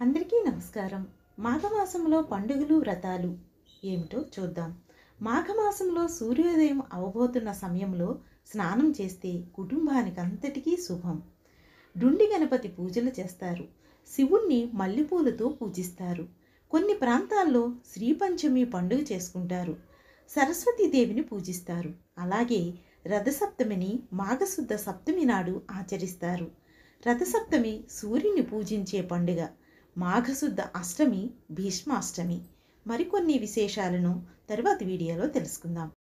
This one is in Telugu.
అందరికీ నమస్కారం మాఘమాసంలో పండుగలు వ్రతాలు ఏమిటో చూద్దాం మాఘమాసంలో సూర్యోదయం అవబోతున్న సమయంలో స్నానం చేస్తే కుటుంబానికి అంతటికీ శుభం డుండి గణపతి పూజలు చేస్తారు శివుణ్ణి మల్లెపూలతో పూజిస్తారు కొన్ని ప్రాంతాల్లో శ్రీపంచమి పండుగ చేసుకుంటారు సరస్వతీదేవిని పూజిస్తారు అలాగే రథసప్తమిని మాఘశుద్ధ సప్తమి నాడు ఆచరిస్తారు రథసప్తమి సూర్యుని పూజించే పండుగ మాఘశుద్ధ అష్టమి భీష్మాష్టమి మరికొన్ని విశేషాలను తరువాతి వీడియోలో తెలుసుకుందాం